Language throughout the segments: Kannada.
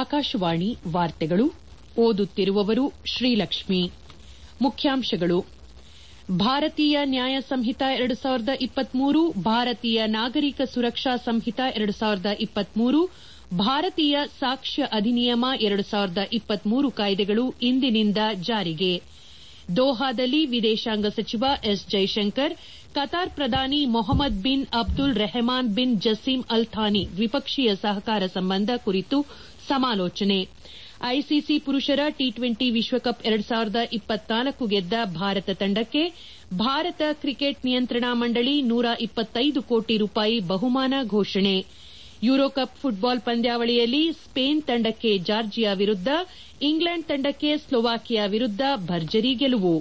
ಆಕಾಶವಾಣಿ ವಾರ್ತೆಗಳು ಓದುತ್ತಿರುವವರು ಶ್ರೀಲಕ್ಷ್ಮಿ ಮುಖ್ಯಾಂಶಗಳು ಭಾರತೀಯ ನ್ಯಾಯ ಸಂಹಿತ ಎರಡು ಸಾವಿರದ ಇಪ್ಪತ್ಮೂರು ಭಾರತೀಯ ನಾಗರಿಕ ಸುರಕ್ಷಾ ಸಂಹಿತ ಎರಡು ಸಾವಿರದ ಇಪ್ಪತ್ಮೂರು ಭಾರತೀಯ ಸಾಕ್ಷ್ಯ ಅಧಿನಿಯಮ ಎರಡು ಸಾವಿರದ ಇಪ್ಪತ್ಮೂರು ಕಾಯ್ದೆಗಳು ಇಂದಿನಿಂದ ಜಾರಿಗೆ ದೋಹಾದಲ್ಲಿ ವಿದೇಶಾಂಗ ಸಚಿವ ಎಸ್ ಜೈಶಂಕರ್ ಕತಾರ್ ಪ್ರಧಾನಿ Mohammed bin Abdul Rahman bin Jassim Al Thani ದ್ವಿಪಕ್ಷೀಯ ಸಹಕಾರ ಸಂಬಂಧ ಕುರಿತು ಸಮಾಲೋಚನೆ ಐಸಿಸಿ ಪುರುಷರ ಟಿ ಟ್ವೆಂಟಿ ವಿಶ್ವಕಪ್ ಎರಡು ಸಾವಿರದ ಇಪ್ಪತ್ನಾಲ್ಕು ಗೆದ್ದ ಭಾರತ ತಂಡಕ್ಕೆ ಭಾರತ ಕ್ರಿಕೆಟ್ ನಿಯಂತ್ರಣಾ ಮಂಡಳಿ ನೂರ ಇಪ್ಪತ್ತೈದು ಕೋಟಿ ರೂಪಾಯಿ ಬಹುಮಾನ ಘೋಷಣೆ ಯೂರೋಕಪ್ ಫುಟ್ಬಾಲ್ ಪಂದ್ಯಾವಳಿಯಲ್ಲಿ ಸ್ಪೇನ್ ತಂಡಕ್ಕೆ ಜಾರ್ಜಿಯಾ ವಿರುದ್ದ ಇಂಗ್ಲೆಂಡ್ ತಂಡಕ್ಕೆ ಸ್ಲೋವಾಕಿಯಾ ವಿರುದ್ದ ಭರ್ಜರಿ ಗೆಲುವು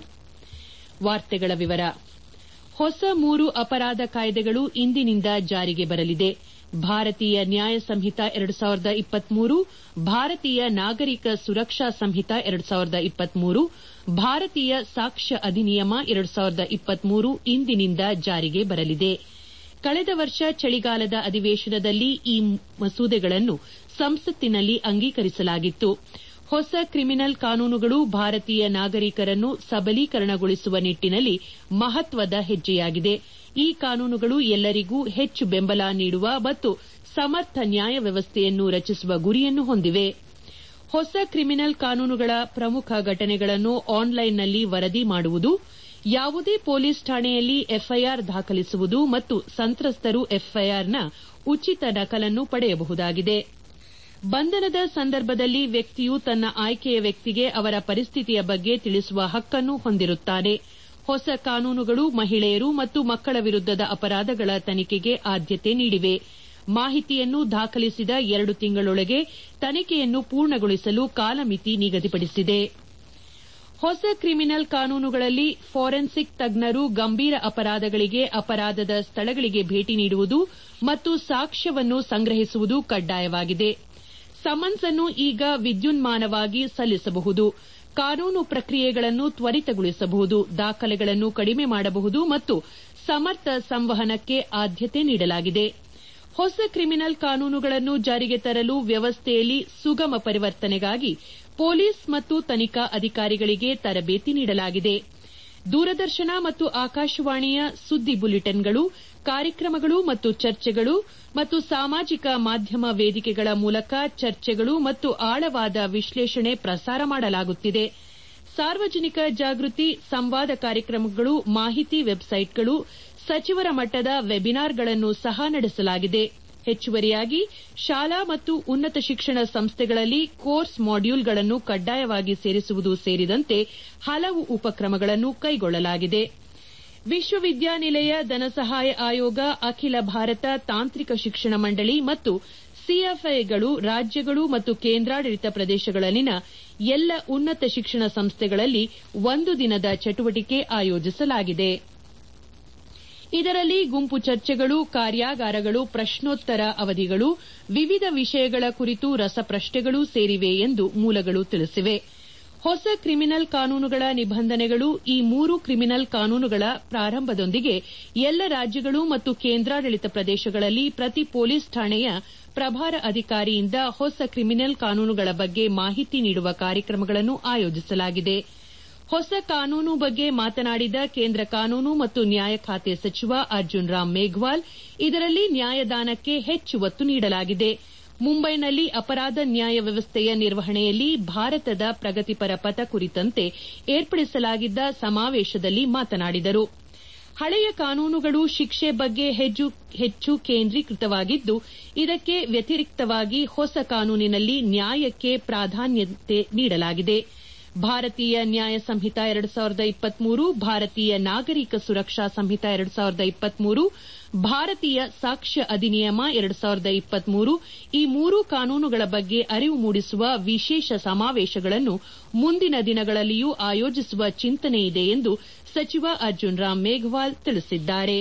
ಹೊಸ ಮೂರು ಅಪರಾಧ ಕಾಯ್ದೆಗಳು ಇಂದಿನಿಂದ ಜಾರಿಗೆ ಬರಲಿದೆ ಭಾರತೀಯ ನ್ಯಾಯ ಸಂಹಿತ ಎರಡು ಸಾವಿರದ ಇಪ್ಪತ್ಮೂರು ಭಾರತೀಯ ನಾಗರಿಕ ಸುರಕ್ಷಾ ಸಂಹಿತ ಎರಡು ಸಾವಿರದ ಇಪ್ಪತ್ಮೂರು ಭಾರತೀಯ ಸಾಕ್ಷ್ಯ ಅಧಿನಿಯಮ ಎರಡು ಸಾವಿರದ ಇಪ್ಪತ್ಮೂರು ಇಂದಿನಿಂದ ಜಾರಿಗೆ ಬರಲಿದೆ ಕಳೆದ ವರ್ಷ ಚಳಿಗಾಲದ ಅಧಿವೇಶನದಲ್ಲಿ ಈ ಮಸೂದೆಗಳನ್ನು ಸಂಸತ್ತಿನಲ್ಲಿ ಅಂಗೀಕರಿಸಲಾಗಿತ್ತು ಹೊಸ ಕ್ರಿಮಿನಲ್ ಕಾನೂನುಗಳು ಭಾರತೀಯ ನಾಗರಿಕರನ್ನು ಸಬಲೀಕರಣಗೊಳಿಸುವ ನಿಟ್ಟಿನಲ್ಲಿ ಮಹತ್ವದ ಹೆಜ್ಜೆಯಾಗಿದೆ ಈ ಕಾನೂನುಗಳು ಎಲ್ಲರಿಗೂ ಹೆಚ್ಚು ಬೆಂಬಲ ನೀಡುವ ಮತ್ತು ಸಮರ್ಥ ನ್ಯಾಯ ವ್ಯವಸ್ಥೆಯನ್ನು ರಚಿಸುವ ಗುರಿಯನ್ನು ಹೊಂದಿವೆ ಹೊಸ ಕ್ರಿಮಿನಲ್ ಕಾನೂನುಗಳ ಪ್ರಮುಖ ಘಟನೆಗಳನ್ನು ಆನ್ಲೈನ್ನಲ್ಲಿ ವರದಿ ಮಾಡುವುದು ಯಾವುದೇ ಪೊಲೀಸ್ ಠಾಣೆಯಲ್ಲಿ ಎಫ್ಐಆರ್ ದಾಖಲಿಸುವುದು ಮತ್ತು ಸಂತ್ರಸ್ತರು ಎಫ್ಐಆರ್ನ ಉಚಿತ ನಕಲನ್ನು ಪಡೆಯಬಹುದಾಗಿದೆ ಬಂಧನದ ಸಂದರ್ಭದಲ್ಲಿ ವ್ಯಕ್ತಿಯು ತನ್ನ ಆಯ್ಕೆಯ ವ್ಯಕ್ತಿಗೆ ಅವರ ಪರಿಸ್ಥಿತಿಯ ಬಗ್ಗೆ ತಿಳಿಸುವ ಹಕ್ಕನ್ನು ಹೊಂದಿರುತ್ತಾನೆ ಹೊಸ ಕಾನೂನುಗಳು ಮಹಿಳೆಯರು ಮತ್ತು ಮಕ್ಕಳ ವಿರುದ್ದದ ಅಪರಾಧಗಳ ತನಿಖೆಗೆ ಆದ್ಯತೆ ನೀಡಿವೆ ಮಾಹಿತಿಯನ್ನು ದಾಖಲಿಸಿದ ಎರಡು ತಿಂಗಳೊಳಗೆ ತನಿಖೆಯನ್ನು ಪೂರ್ಣಗೊಳಿಸಲು ಕಾಲಮಿತಿ ನಿಗದಿಪಡಿಸಿದೆ ಹೊಸ ಕ್ರಿಮಿನಲ್ ಕಾನೂನುಗಳಲ್ಲಿ ಫೋರೆನ್ಸಿಕ್ ತಜ್ಞರು ಗಂಭೀರ ಅಪರಾಧಗಳಿಗೆ ಅಪರಾಧದ ಸ್ಥಳಗಳಿಗೆ ಭೇಟಿ ನೀಡುವುದು ಮತ್ತು ಸಾಕ್ಷ್ಯವನ್ನು ಸಂಗ್ರಹಿಸುವುದು ಕಡ್ಡಾಯವಾಗಿದೆ ಸಮನ್ಸ್ ಅನ್ನು ಈಗ ವಿದ್ಯುನ್ಮಾನವಾಗಿ ಸಲ್ಲಿಸಬಹುದು ಕಾನೂನು ಪ್ರಕ್ರಿಯೆಗಳನ್ನು ತ್ವರಿತಗೊಳಿಸಬಹುದು ದಾಖಲೆಗಳನ್ನು ಕಡಿಮೆ ಮಾಡಬಹುದು ಮತ್ತು ಸಮರ್ಥ ಸಂವಹನಕ್ಕೆ ಆದ್ಯತೆ ನೀಡಲಾಗಿದೆ ಹೊಸ ಕ್ರಿಮಿನಲ್ ಕಾನೂನುಗಳನ್ನು ಜಾರಿಗೆ ತರಲು ವ್ಯವಸ್ಥೆಯಲ್ಲಿ ಸುಗಮ ಪರಿವರ್ತನೆಗಾಗಿ ಪೊಲೀಸ್ ಮತ್ತು ತನಿಖಾ ಅಧಿಕಾರಿಗಳಿಗೆ ತರಬೇತಿ ನೀಡಲಾಗಿದೆ ದೂರದರ್ಶನ ಮತ್ತು ಆಕಾಶವಾಣಿಯ ಸುದ್ದಿ ಬುಲೆಟಿನ್ಗಳು ಕಾರ್ಯಕ್ರಮಗಳು ಮತ್ತು ಚರ್ಚೆಗಳು ಮತ್ತು ಸಾಮಾಜಿಕ ಮಾಧ್ಯಮ ವೇದಿಕೆಗಳ ಮೂಲಕ ಚರ್ಚೆಗಳು ಮತ್ತು ಆಳವಾದ ವಿಶ್ಲೇಷಣೆ ಪ್ರಸಾರ ಮಾಡಲಾಗುತ್ತಿದೆ ಸಾರ್ವಜನಿಕ ಜಾಗೃತಿ ಸಂವಾದ ಕಾರ್ಯಕ್ರಮಗಳು ಮಾಹಿತಿ ವೆಬ್ಸೈಟ್ಗಳು ಸಚಿವರ ಮಟ್ಟದ ವೆಬಿನಾರ್ಗಳನ್ನು ಸಹ ನಡೆಸಲಾಗಿದೆ ಹೆಚ್ಚುವರಿಯಾಗಿ ಶಾಲಾ ಮತ್ತು ಉನ್ನತ ಶಿಕ್ಷಣ ಸಂಸ್ಥೆಗಳಲ್ಲಿ ಕೋರ್ಸ್ ಮಾಡ್ಯೂಲ್ಗಳನ್ನು ಕಡ್ಡಾಯವಾಗಿ ಸೇರಿಸುವುದು ಸೇರಿದಂತೆ ಹಲವು ಉಪಕ್ರಮಗಳನ್ನು ಕೈಗೊಳ್ಳಲಾಗಿದೆ ವಿಶ್ವವಿದ್ಯಾನಿಲಯ ಧನಸಹಾಯ ಆಯೋಗ ಅಖಿಲ ಭಾರತ ತಾಂತ್ರಿಕ ಶಿಕ್ಷಣ ಮಂಡಳಿ ಮತ್ತು ಸಿಎಫ್ಐಗಳು ರಾಜ್ಯಗಳು ಮತ್ತು ಕೇಂದ್ರಾಡಳಿತ ಪ್ರದೇಶಗಳಲ್ಲಿನ ಎಲ್ಲ ಉನ್ನತ ಶಿಕ್ಷಣ ಸಂಸ್ಥೆಗಳಲ್ಲಿ ಒಂದು ದಿನದ ಚಟುವಟಿಕೆ ಆಯೋಜಿಸಲಾಗಿದೆ ಇದರಲ್ಲಿ ಗುಂಪು ಚರ್ಚೆಗಳು ಕಾರ್ಯಾಗಾರಗಳು ಪ್ರಶ್ನೋತ್ತರ ಅವಧಿಗಳು ವಿವಿಧ ವಿಷಯಗಳ ಕುರಿತು ರಸಪ್ರಶ್ನೆಗಳು ಸೇರಿವೆ ಎಂದು ಮೂಲಗಳು ತಿಳಿಸಿವೆ ಹೊಸ ಕ್ರಿಮಿನಲ್ ಕಾನೂನುಗಳ ನಿಬಂಧನೆಗಳು ಈ ಮೂರು ಕ್ರಿಮಿನಲ್ ಕಾನೂನುಗಳ ಪ್ರಾರಂಭದೊಂದಿಗೆ ಎಲ್ಲ ರಾಜ್ಯಗಳು ಮತ್ತು ಕೇಂದ್ರಾಡಳಿತ ಪ್ರದೇಶಗಳಲ್ಲಿ ಪ್ರತಿ ಪೊಲೀಸ್ ಠಾಣೆಯ ಪ್ರಭಾರ ಅಧಿಕಾರಿಯಿಂದ ಹೊಸ ಕ್ರಿಮಿನಲ್ ಕಾನೂನುಗಳ ಬಗ್ಗೆ ಮಾಹಿತಿ ನೀಡುವ ಕಾರ್ಯಕ್ರಮಗಳನ್ನು ಆಯೋಜಿಸಲಾಗಿದೆ ಹೊಸ ಕಾನೂನು ಬಗ್ಗೆ ಮಾತನಾಡಿದ ಕೇಂದ್ರ ಕಾನೂನು ಮತ್ತು ನ್ಯಾಯ ಖಾತೆ ಸಚಿವ ಅರ್ಜುನ್ ರಾಮ್ ಮೇಘ್ವಾಲ್ ಇದರಲ್ಲಿ ನ್ಯಾಯದಾನಕ್ಕೆ ಹೆಚ್ಚು ಒತ್ತು ನೀಡಲಾಗಿದೆ ಮುಂಬೈನಲ್ಲಿ ಅಪರಾಧ ನ್ಯಾಯ ವ್ಯವಸ್ಥೆಯ ನಿರ್ವಹಣೆಯಲ್ಲಿ ಭಾರತದ ಪ್ರಗತಿಪರ ಪಥ ಕುರಿತಂತೆ ಏರ್ಪಡಿಸಲಾಗಿದ್ದ ಸಮಾವೇಶದಲ್ಲಿ ಮಾತನಾಡಿದರು ಹಳೆಯ ಕಾನೂನುಗಳು ಶಿಕ್ಷೆ ಬಗ್ಗೆ ಹೆಚ್ಚು ಕೇಂದ್ರೀಕೃತವಾಗಿದ್ದು ಇದಕ್ಕೆ ವ್ಯತಿರಿಕ್ತವಾಗಿ ಹೊಸ ಕಾನೂನಿನಲ್ಲಿ ನ್ಯಾಯಕ್ಕೆ ಪ್ರಾಧಾನ್ಯತೆ ನೀಡಲಾಗಿದೆ ಭಾರತೀಯ ನ್ಯಾಯ ಸಂಹಿತ ಎರಡು ಸಾವಿರದ ಇಪ್ಪತ್ಮೂರು ಭಾರತೀಯ ನಾಗರಿಕ ಸುರಕ್ಷಾ ಸಂಹಿತ ಎರಡು ಸಾವಿರದ ಇಪ್ಪತ್ಮೂರು ಭಾರತೀಯ ಸಾಕ್ಷ್ಯ ಅಧಿನಿಯಮ ಎರಡು ಸಾವಿರದ ಇಪ್ಪತ್ಮೂರು ಈ ಮೂರು ಕಾನೂನುಗಳ ಬಗ್ಗೆ ಅರಿವು ಮೂಡಿಸುವ ವಿಶೇಷ ಸಮಾವೇಶಗಳನ್ನು ಮುಂದಿನ ದಿನಗಳಲ್ಲಿಯೂ ಆಯೋಜಿಸುವ ಚಿಂತನೆಯಿದೆ ಎಂದು ಸಚಿವ ಅರ್ಜುನ್ ರಾಮ್ ಮೇಘ್ವಾಲ್ ತಿಳಿಸಿದ್ದಾರೆ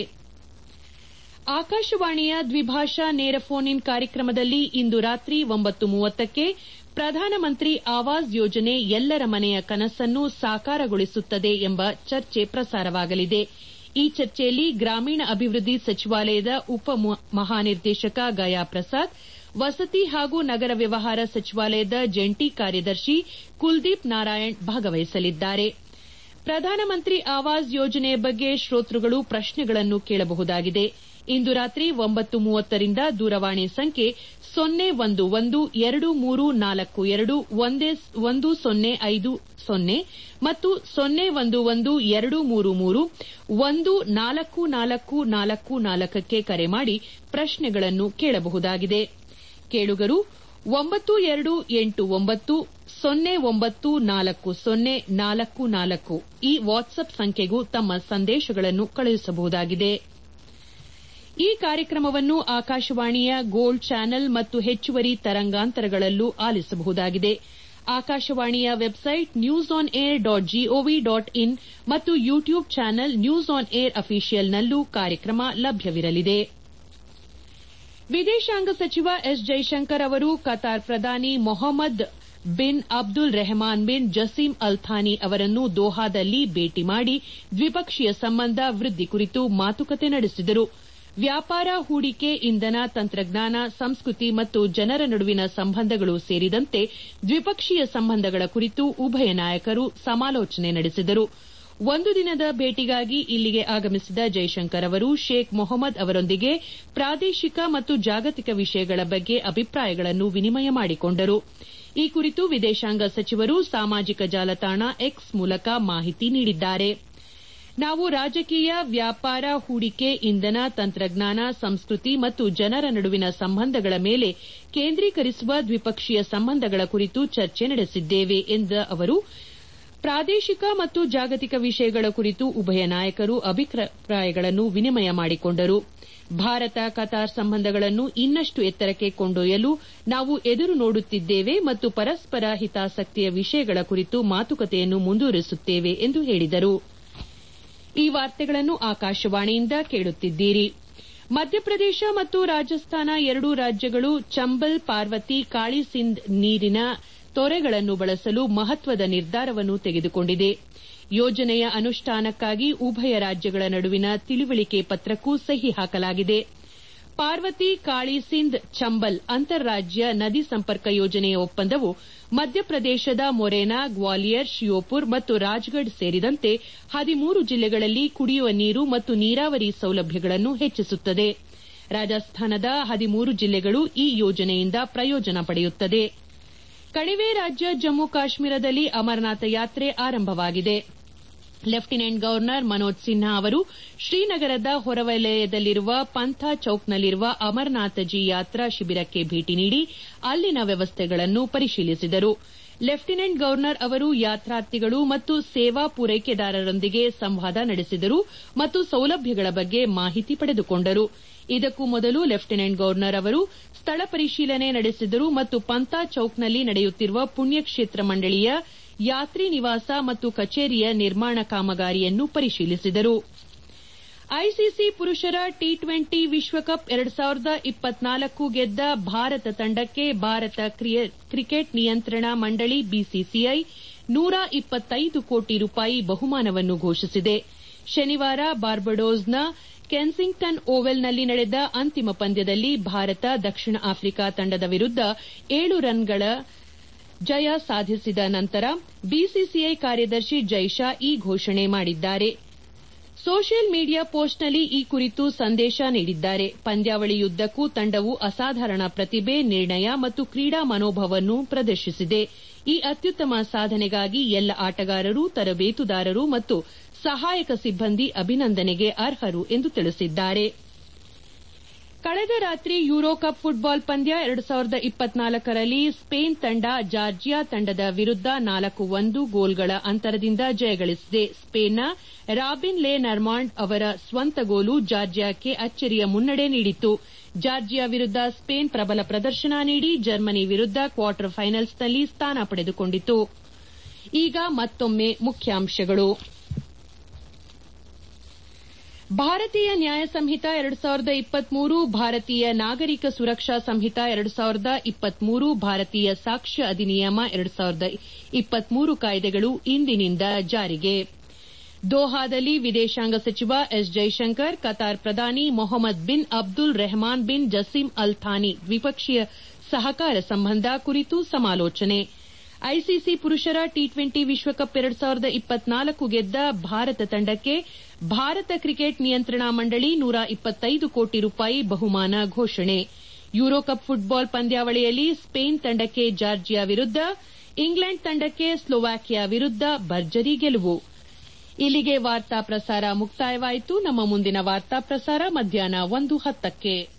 ಆಕಾಶವಾಣಿಯ ದ್ವಿಭಾಷಾ ನೇರ ಫೋನ್ ಇನ್ ಕಾರ್ಯಕ್ರಮದಲ್ಲಿ ಇಂದು ರಾತ್ರಿ ಒಂಬತ್ತು ಮೂವತ್ತಕ್ಕೆ ಪ್ರಧಾನಮಂತ್ರಿ ಆವಾಸ್ ಯೋಜನೆ ಎಲ್ಲರ ಮನೆಯ ಕನಸನ್ನು ಸಾಕಾರಗೊಳಿಸುತ್ತದೆ ಎಂಬ ಚರ್ಚೆ ಪ್ರಸಾರವಾಗಲಿದೆ ಈ ಚರ್ಚೆಯಲ್ಲಿ ಗ್ರಾಮೀಣ ಅಭಿವೃದ್ಧಿ ಸಚಿವಾಲಯದ ಉಪ ಮಹಾನಿರ್ದೇಶಕ ಗಯಾ ಪ್ರಸಾದ್ ವಸತಿ ಹಾಗೂ ನಗರ ವ್ಯವಹಾರ ಸಚಿವಾಲಯದ ಜಂಟಿ ಕಾರ್ಯದರ್ಶಿ ಕುಲ್ದೀಪ್ ನಾರಾಯಣ್ ಭಾಗವಹಿಸಲಿದ್ದಾರೆ ಪ್ರಧಾನಮಂತ್ರಿ ಆವಾಸ್ ಯೋಜನೆಯ ಬಗ್ಗೆ ಶ್ರೋತೃಗಳು ಪ್ರಶ್ನೆಗಳನ್ನು ಕೇಳಬಹುದಾಗಿದೆ ಇಂದು ರಾತ್ರಿ ಒಂಬತ್ತು ಮೂವತ್ತರಿಂದ ದೂರವಾಣಿ ಸಂಖ್ಯೆ ಸೊನ್ನೆ ಒಂದು ಒಂದು ಎರಡು ಮೂರು ನಾಲ್ಕು ಎರಡು ಒಂದು ಸೊನ್ನೆ ಐದು ಸೊನ್ನೆ ಮತ್ತು ಸೊನ್ನೆ ಒಂದು ಒಂದು ಎರಡು ಮೂರು ಮೂರು ಒಂದು ನಾಲ್ಕು ನಾಲ್ಕು ನಾಲ್ಕು ನಾಲ್ಕಕ್ಕೆ ಕರೆ ಮಾಡಿ ಪ್ರಶ್ನೆಗಳನ್ನು ಕೇಳಬಹುದಾಗಿದೆ ಕೇಳುಗರು ಒಂಬತ್ತು ಎರಡು ಎಂಟು ಒಂಬತ್ತು ಸೊನ್ನೆ ಒಂಬತ್ತು ನಾಲ್ಕು ಸೊನ್ನೆ ನಾಲ್ಕು ನಾಲ್ಕು ಈ ವಾಟ್ಸ್ಆಪ್ ಸಂಖ್ಯೆಗೂ ತಮ್ಮ ಸಂದೇಶಗಳನ್ನು ಕಳುಹಿಸಬಹುದಾಗಿದೆ ಈ ಕಾರ್ಯಕ್ರಮವನ್ನು ಆಕಾಶವಾಣಿಯ ಗೋಲ್ಡ್ ಚಾನೆಲ್ ಮತ್ತು ಹೆಚ್ಚುವರಿ ತರಂಗಾಂತರಗಳಲ್ಲೂ ಆಲಿಸಬಹುದಾಗಿದೆ ಆಕಾಶವಾಣಿಯ website news on air dot GOV dot in ಮತ್ತು YouTube channel news on air ಅಫಿಷಿಯಲ್ನಲ್ಲೂ ಕಾರ್ಯಕ್ರಮ ಲಭ್ಯವಿರಲಿದೆ ವಿದೇಶಾಂಗ ಸಚಿವ ಎಸ್ ಜೈಶಂಕರ್ ಅವರು ಕತಾರ್ ಪ್ರಧಾನಿ Mohammed bin Abdul Rahman bin Jassim Al Thani ಅವರನ್ನು ದೋಹಾದಲ್ಲಿ ಭೇಟಿ ಮಾಡಿ ದ್ವಿಪಕ್ಷೀಯ ಸಂಬಂಧ ವೃದ್ಧಿ ಕುರಿತು ಮಾತುಕತೆ ನಡೆಸಿದರು ವ್ಯಾಪಾರ ಹೂಡಿಕೆ ಇಂಧನ ತಂತ್ರಜ್ಞಾನ ಸಂಸ್ಕೃತಿ ಮತ್ತು ಜನರ ನಡುವಿನ ಸಂಬಂಧಗಳು ಸೇರಿದಂತೆ ದ್ವಿಪಕ್ಷೀಯ ಸಂಬಂಧಗಳ ಕುರಿತು ಉಭಯ ನಾಯಕರು ಸಮಾಲೋಚನೆ ನಡೆಸಿದರು ಒಂದು ದಿನದ ಭೇಟಿಗಾಗಿ ಇಲ್ಲಿಗೆ ಆಗಮಿಸಿದ ಜೈಶಂಕರ್ ಅವರು ಶೇಖ್ ಮೊಹಮ್ಮದ್ ಅವರೊಂದಿಗೆ ಪ್ರಾದೇಶಿಕ ಮತ್ತು ಜಾಗತಿಕ ವಿಷಯಗಳ ಬಗ್ಗೆ ಅಭಿಪ್ರಾಯಗಳನ್ನು ವಿನಿಮಯ ಮಾಡಿಕೊಂಡರು ಈ ಕುರಿತು ವಿದೇಶಾಂಗ ಸಚಿವರು ಸಾಮಾಜಿಕ ಜಾಲತಾಣ ಎಕ್ಸ್ ಮೂಲಕ ಮಾಹಿತಿ ನೀಡಿದ್ದಾರೆ ನಾವು ರಾಜಕೀಯ ವ್ಯಾಪಾರ ಹೂಡಿಕೆ ಇಂಧನ ತಂತ್ರಜ್ಞಾನ ಸಂಸ್ಕೃತಿ ಮತ್ತು ಜನರ ನಡುವಿನ ಸಂಬಂಧಗಳ ಮೇಲೆ ಕೇಂದ್ರೀಕರಿಸುವ ದ್ವಿಪಕ್ಷೀಯ ಸಂಬಂಧಗಳ ಕುರಿತು ಚರ್ಚೆ ನಡೆಸಿದ್ದೇವೆ ಎಂದ ಅವರು ಪ್ರಾದೇಶಿಕ ಮತ್ತು ಜಾಗತಿಕ ವಿಷಯಗಳ ಕುರಿತು ಉಭಯ ನಾಯಕರು ಅಭಿಪ್ರಾಯಗಳನ್ನು ವಿನಿಮಯ ಮಾಡಿಕೊಂಡರು ಭಾರತ ಕತಾರ್ ಸಂಬಂಧಗಳನ್ನು ಇನ್ನಷ್ಟು ಎತ್ತರಕ್ಕೆ ಕೊಂಡೊಯ್ಯಲು ನಾವು ಎದುರು ನೋಡುತ್ತಿದ್ದೇವೆ ಮತ್ತು ಪರಸ್ಪರ ಹಿತಾಸಕ್ತಿಯ ವಿಷಯಗಳ ಕುರಿತು ಮಾತುಕತೆಯನ್ನು ಮುಂದುವರಿಸುತ್ತೇವೆ ಎಂದು ಹೇಳಿದರು ಈ ವಾರ್ತೆಗಳನ್ನು ಆಕಾಶವಾಣಿಯಿಂದ ಕೇಳುತ್ತಿದ್ದೀರಿ ಮಧ್ಯಪ್ರದೇಶ ಮತ್ತು ರಾಜಸ್ಥಾನ ಎರಡೂ ರಾಜ್ಯಗಳು ಚಂಬಲ್ ಪಾರ್ವತಿ ಕಾಳಿ ಸಿಂಧ್ ನೀರಿನ ತೊರೆಗಳನ್ನು ಬಳಸಲು ಮಹತ್ವದ ನಿರ್ಧಾರವನ್ನು ತೆಗೆದುಕೊಂಡಿದೆ ಯೋಜನೆಯ ಅನುಷ್ಠಾನಕ್ಕಾಗಿ ಉಭಯ ರಾಜ್ಯಗಳ ನಡುವಿನ ತಿಳಿವಳಿಕೆ ಪತ್ರಕ್ಕೂ ಸಹಿ ಹಾಕಲಾಗಿದೆ ಪಾರ್ವತಿ ಕಾಳಿ ಸಿಂಧ್ ಚಂಬಲ್ ಅಂತಾರಾಜ್ಯ ನದಿ ಸಂಪರ್ಕ ಯೋಜನೆಯ ಒಪ್ಪಂದವು ಮಧ್ಯಪ್ರದೇಶದ ಮೊರೇನಾ ಗ್ವಾಲಿಯರ್ ಶಿಯೋಪುರ್ ಮತ್ತು ರಾಜ್ಗಢ್ ಸೇರಿದಂತೆ ಹದಿಮೂರು ಜಿಲ್ಲೆಗಳಲ್ಲಿ ಕುಡಿಯುವ ನೀರು ಮತ್ತು ನೀರಾವರಿ ಸೌಲಭ್ಯಗಳನ್ನು ಹೆಚ್ಚಿಸುತ್ತದೆ ರಾಜಸ್ಥಾನದ ಹದಿಮೂರು ಜಿಲ್ಲೆಗಳು ಈ ಯೋಜನೆಯಿಂದ ಪ್ರಯೋಜನ ಪಡೆಯುತ್ತದೆ ಕಣಿವೆ ರಾಜ್ಯ ಜಮ್ಮು ಕಾಶ್ಮೀರದಲ್ಲಿ ಅಮರನಾಥ ಯಾತ್ರೆ ಆರಂಭವಾಗಿದೆ ಲೆಫ್ಟಿನೆಂಟ್ ಗವರ್ನರ್ ಮನೋಜ್ ಸಿನ್ಹಾ ಅವರು ಶ್ರೀನಗರದ ಹೊರವಲಯದಲ್ಲಿರುವ ಪಂಥಾ ಚೌಕ್ನಲ್ಲಿರುವ ಅಮರನಾಥಜಿ ಯಾತ್ರಾ ಶಿಬಿರಕ್ಕೆ ಭೇಟಿ ನೀಡಿ ಅಲ್ಲಿನ ವ್ಯವಸ್ಥೆಗಳನ್ನು ಪರಿಶೀಲಿಸಿದರು ಲೆಫ್ಟಿನೆಂಟ್ ಗವರ್ನರ್ ಅವರು ಯಾತ್ರಾರ್ಥಿಗಳು ಮತ್ತು ಸೇವಾ ಪೂರೈಕೆದಾರರೊಂದಿಗೆ ಸಂವಾದ ನಡೆಸಿದರು ಮತ್ತು ಸೌಲಭ್ಯಗಳ ಬಗ್ಗೆ ಮಾಹಿತಿ ಪಡೆದುಕೊಂಡರು ಇದಕ್ಕೂ ಮೊದಲು ಲೆಫ್ಟಿನೆಂಟ್ ಗವರ್ನರ್ ಅವರು ಸ್ಥಳ ಪರಿಶೀಲನೆ ನಡೆಸಿದರು ಮತ್ತು ಪಂತಾ ಚೌಕ್ನಲ್ಲಿ ನಡೆಯುತ್ತಿರುವ ಪುಣ್ಯಕ್ಷೇತ್ರ ಮಂಡಳಿಯ ಯಾತ್ರಿ ನಿವಾಸ ಮತ್ತು ಕಚೇರಿಯ ನಿರ್ಮಾಣ ಕಾಮಗಾರಿಯನ್ನು ಪರಿಶೀಲಿಸಿದರು ಐಸಿಸಿ ಪುರುಷರ ಟಿ ಟ್ವೆಂಟಿ ವಿಶ್ವಕಪ್ ಎರಡು ಸಾವಿರದ ಇಪ್ಪತ್ನಾಲ್ಕು ಗೆದ್ದ ಭಾರತ ತಂಡಕ್ಕೆ ಭಾರತ ಕ್ರಿಕೆಟ್ ನಿಯಂತ್ರಣ ಮಂಡಳಿ ಬಿಸಿಸಿಐ ನೂರ ಇಪ್ಪತ್ತೈದು ಕೋಟಿ ರೂಪಾಯಿ ಬಹುಮಾನವನ್ನು ಘೋಷಿಸಿದೆ ಶನಿವಾರ ಬಾರ್ಬಡೋಸ್ನ ಕೆನ್ಸಿಂಗ್ಟನ್ ಓವೆಲ್ನಲ್ಲಿ ನಡೆದ ಅಂತಿಮ ಪಂದ್ಯದಲ್ಲಿ ಭಾರತ ದಕ್ಷಿಣ ಆಫ್ರಿಕಾ ತಂಡದ ವಿರುದ್ದ ಏಳು ರನ್ಗಳ ಜಯ ಸಾಧಿಸಿದ ನಂತರ ಬಿಸಿಸಿಐ ಕಾರ್ಯದರ್ಶಿ ಜೈಶಾ ಈ ಘೋಷಣೆ ಮಾಡಿದ್ದಾರೆ ಸೋಷಿಯಲ್ ಮೀಡಿಯಾ ಪೋಸ್ಟ್ನಲ್ಲಿ ಈ ಕುರಿತು ಸಂದೇಶ ನೀಡಿದ್ದಾರೆ ಪಂದ್ಯಾವಳಿಯುದ್ದಕ್ಕೂ ತಂಡವು ಅಸಾಧಾರಣ ಪ್ರತಿಭೆ ನಿರ್ಣಯ ಮತ್ತು ಕ್ರೀಡಾ ಮನೋಭಾವವನ್ನು ಪ್ರದರ್ಶಿಸಿದೆ ಈ ಅತ್ಯುತ್ತಮ ಸಾಧನೆಗಾಗಿ ಎಲ್ಲ ಆಟಗಾರರು ತರಬೇತುದಾರರು ಮತ್ತು ಸಹಾಯಕ ಸಿಬ್ಬಂದಿ ಅಭಿನಂದನೆಗೆ ಅರ್ಹರು ಎಂದು ತಿಳಿಸಿದ್ದಾರೆ ಕಳೆದ ರಾತ್ರಿ ಯೂರೋ ಕಪ್ ಫುಟ್ಬಾಲ್ ಪಂದ್ಯ ಎರಡು ಸಾವಿರದ ಇಪ್ಪತ್ನಾಲ್ಕರಲ್ಲಿ ಸ್ಪೇನ್ ತಂಡ ಜಾರ್ಜಿಯಾ ತಂಡದ ವಿರುದ್ದ ನಾಲ್ಕು ಒಂದು ಗೋಲ್ಗಳ ಅಂತರದಿಂದ ಜಯಗಳಿಸಿದೆ ಸ್ಪೇನ್ನ ರಾಬಿನ್ ಲೇ ನರ್ಮಾಂಡ್ ಅವರ ಸ್ವಂತ ಗೋಲು ಜಾರ್ಜಿಯಾಕ್ಕೆ ಅಚ್ಚರಿಯ ಮುನ್ನಡೆ ನೀಡಿತು ಜಾರ್ಜಿಯಾ ವಿರುದ್ದ ಸ್ಪೇನ್ ಪ್ರಬಲ ಪ್ರದರ್ಶನ ನೀಡಿ ಜರ್ಮನಿ ವಿರುದ್ದ ಕ್ವಾರ್ಟರ್ ಫೈನಲ್ಸ್ನಲ್ಲಿ ಸ್ಥಾನ ಪಡೆದುಕೊಂಡಿತು ಈಗ ಮತ್ತೊಮ್ಮೆ ಮುಖ್ಯಾಂಶಗಳು ಭಾರತೀಯ ನ್ಯಾಯ ಸಂಹಿತ ಎರಡು ಸಾವಿರದ ಇಪ್ಪತ್ಮೂರು ಭಾರತೀಯ ನಾಗರಿಕ ಸುರಕ್ಷಾ ಸಂಹಿತ ಎರಡು ಸಾವಿರದ ಇಪ್ಪತ್ಮೂರು ಭಾರತೀಯ ಸಾಕ್ಷ್ಯ ಅಧಿನಿಯಮ ಎರಡು ಸಾವಿರದ ಇಪ್ಪತ್ಮೂರು ಕಾಯ್ದೆಗಳು ಇಂದಿನಿಂದ ಜಾರಿಗೆ ದೋಹಾದಲ್ಲಿ ವಿದೇಶಾಂಗ ಸಚಿವ ಎಸ್ ಜೈಶಂಕರ್ ಕತಾರ್ ಪ್ರಧಾನಿ Mohammed bin Abdul Rahman bin Jassim Al Thani ದ್ವಿಪಕ್ಷೀಯ ಸಹಕಾರ ಸಂಬಂಧ ಕುರಿತು ಸಮಾಲೋಚನೆ ಐಸಿಸಿ ಪುರುಷರ ಟಿ ಟ್ವೆಂಟಿ ವಿಶ್ವಕಪ್ ಎರಡ್ ಸಾವಿರದ ಇಪ್ಪತ್ನಾಲ್ಕು ಗೆದ್ದ ಭಾರತ ತಂಡಕ್ಕೆ ಭಾರತ ಕ್ರಿಕೆಟ್ ನಿಯಂತ್ರಣಾ ಮಂಡಳಿ ನೂರ ಇಪ್ಪತ್ತೈದು ಕೋಟಿ ರೂಪಾಯಿ ಬಹುಮಾನ ಘೋಷಣೆ ಯೂರೋಕಪ್ ಫುಟ್ಬಾಲ್ ಪಂದ್ಯಾವಳಿಯಲ್ಲಿ ಸ್ಪೇನ್ ತಂಡಕ್ಕೆ ಜಾರ್ಜಿಯಾ ವಿರುದ್ಧ ಇಂಗ್ಲೆಂಡ್ ತಂಡಕ್ಕೆ ಸ್ಲೋವಾಕಿಯಾ ವಿರುದ್ಧ ಭರ್ಜರಿ ಗೆಲುವು ಇಲ್ಲಿಗೆ ವಾರ್ತಾ ಪ್ರಸಾರ ಮುಕ್ತಾಯವಾಯಿತು ನಮ್ಮ ಮುಂದಿನ ವಾರ್ತಾ ಪ್ರಸಾರ ಮಧ್ಯಾಹ್ನ ಒಂದು ಹತ್ತಕ್ಕೆ